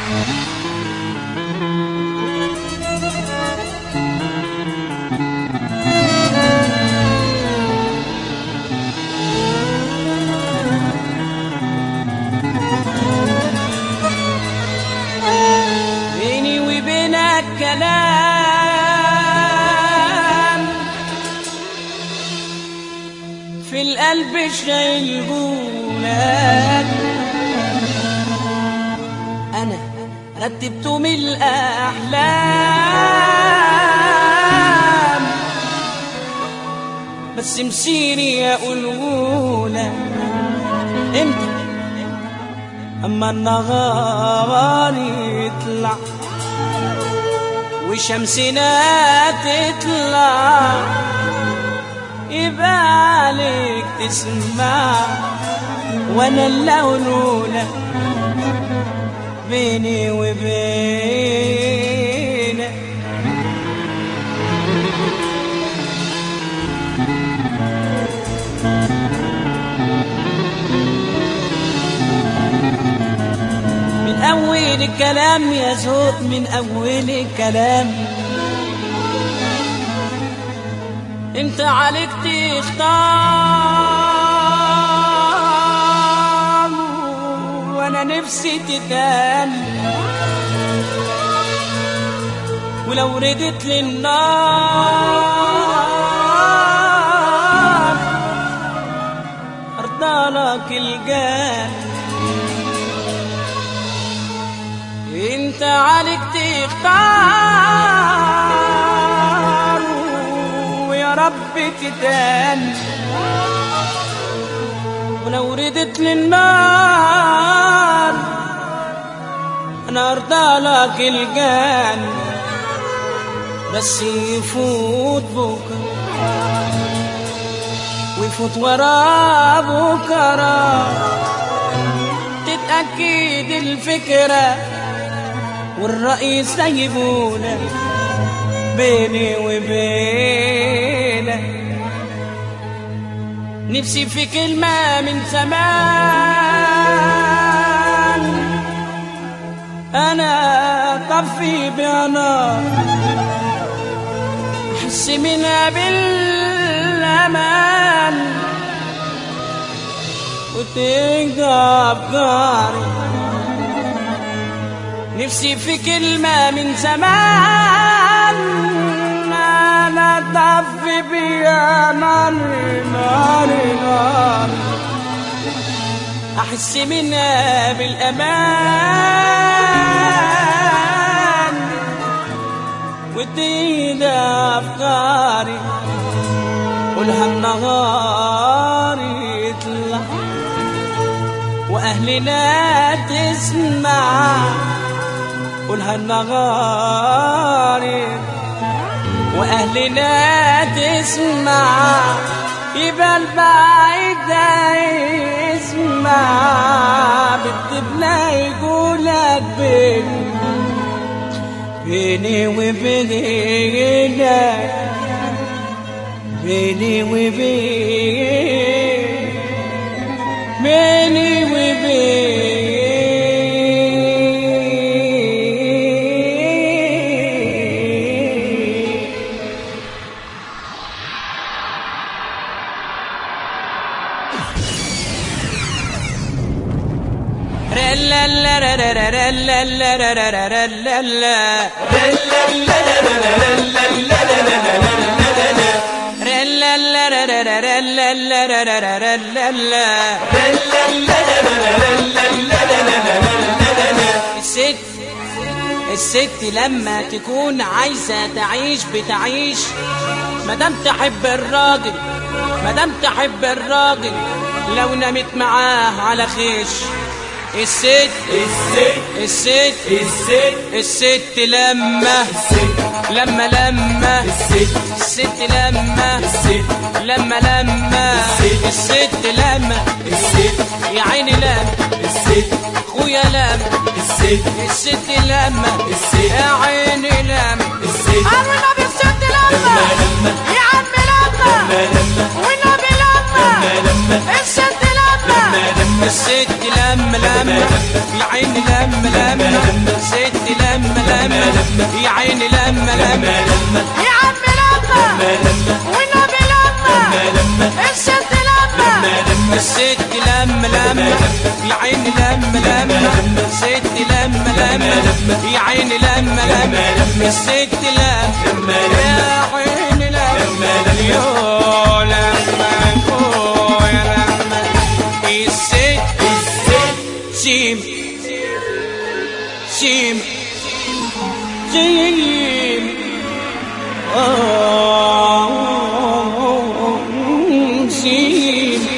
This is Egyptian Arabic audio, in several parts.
بيني وبينك كلام في القلب شايل جولك انا رتبته من الاحلام بس مسيري اقولهولك امتى اما النهار يطلع وشمسنا تطلع يبقى عليك تسمع وانا اللي اقولولك بيني وبينك من أول الكلام يا ذوق من أول الكلام انت عليك تختار وانا نفسي تتقال ولو ردت للنار ارضالك الجان انت عليك تختار ويا رب تدان ولو ردت للنار انا ارضى لك الجان بس يفوت بكره ويفوت ورا بكره تتأكد الفكرة والرئيس سيبونا بيني وبينك نفسي في كلمة من زمان أنا طفي بأنا أحس منها بالأمان وتنقى أفكاري نفسي في كلمة من زمان أنا طفي بيا ناري ناري نار أحس منها بالأمان وتزيد أفكاري قولها النهار يطلع وأهلنا تسمع قولها النهار وأهلنا تسمع يبقى البعيد ده يسمع بتبنا يقولك بيني بيني وبينك بيني وبينك بيني وبينك الست الست لما تكون عايزة تعيش بتعيش مادام تحب الراجل مادام تحب الراجل لو نامت معاه على خيش الست الست الست الست الست لما لما لما الست الست لما الست لما لما الست لما الست يا عيني لما الست خويا لما الست الست لما الست يا عيني لما الست والنبي الست لما لما يا عم لما لما والنبي لما لما الست لما لما الست لما لما لما يا عيني لما لما ست لما لما يا عيني لما لما يا عم لما والنبي لما الست لما الست لما لما يا عيني لما لما الست لما لما يا عيني لما لما الست لما يا عيني لما يا لما يا لما الست سيم سيم سيم آه، سيم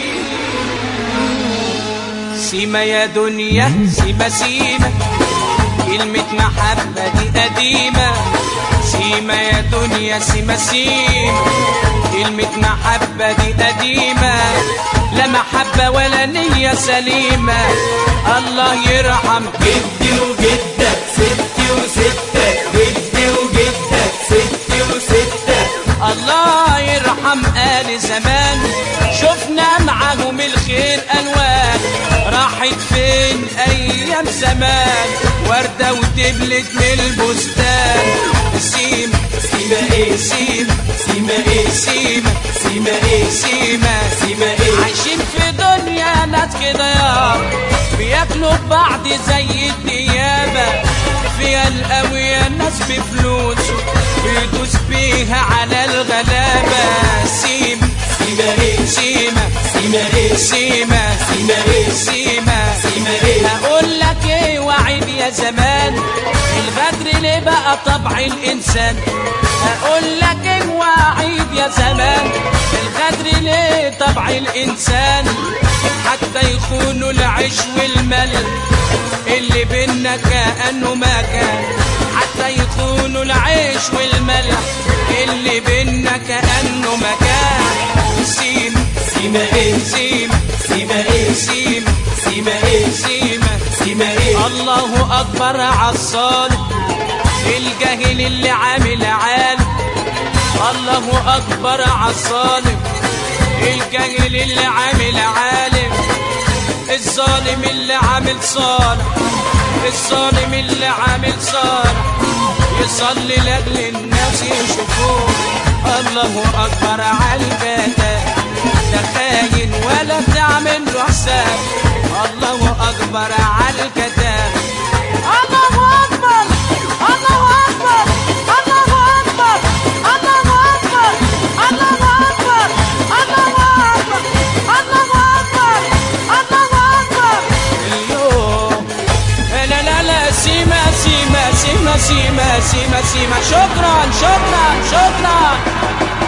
سيما يا دنيا سيما سيما كلمة محبة دي قديمة سيما يا دنيا سيما سيما كلمة محبة دي قديمة لا محبة ولا نية سليمة الله يرحم جدي وجدك ستي وستك جدي وجدك ستي وستك الله يرحم آل زمان شفنا معاهم الخير ألوان راحت فين أيام زمان وردة وتبلت من البستان سيم سيما ايه سيم سيما ايه سيم سيما ايه سيمة سيما ايه عايشين في دنيا ناس كده يا بياكلوا بعض زي الديابة فيها القوية ناس بفلوس بيدوس بيها على الغلابة سيم سيما ايه سيمة سيما ايه سيمة سيما ايه سيمة سيما ايه هقول لك ايه وعيب يا زمان الغدر ليه بقى طبع الانسان هقول لك ايه وعيب يا زمان الغدر ليه طبع الانسان حتى يخونوا العيش والملل اللي بينا كانه ما كان حتى يخونوا العيش والملح اللي بينا كانه ما كان سيم سيما ايه سيم سيما ايه سيم سيما ايه سيمه سيما ايه الله اكبر عالصالح الجاهل اللي عامل عالم الله اكبر عالصالح الجاهل اللي عامل عالم الظالم اللي عامل صالح الظالم اللي عامل صالح يصلي لاجل الناس يشوفوه الله اكبر عالجدال لا خاين ولا تعمل له حساب الله اكبر عالجدال الله أكبر الله أكبر الله أكبر الله أكبر الله أكبر الله أكبر الله أكبر الله أكبر اليوم لا لا لا سيما سيما سيما سيما سيما سيما شكرا شكرا شكرا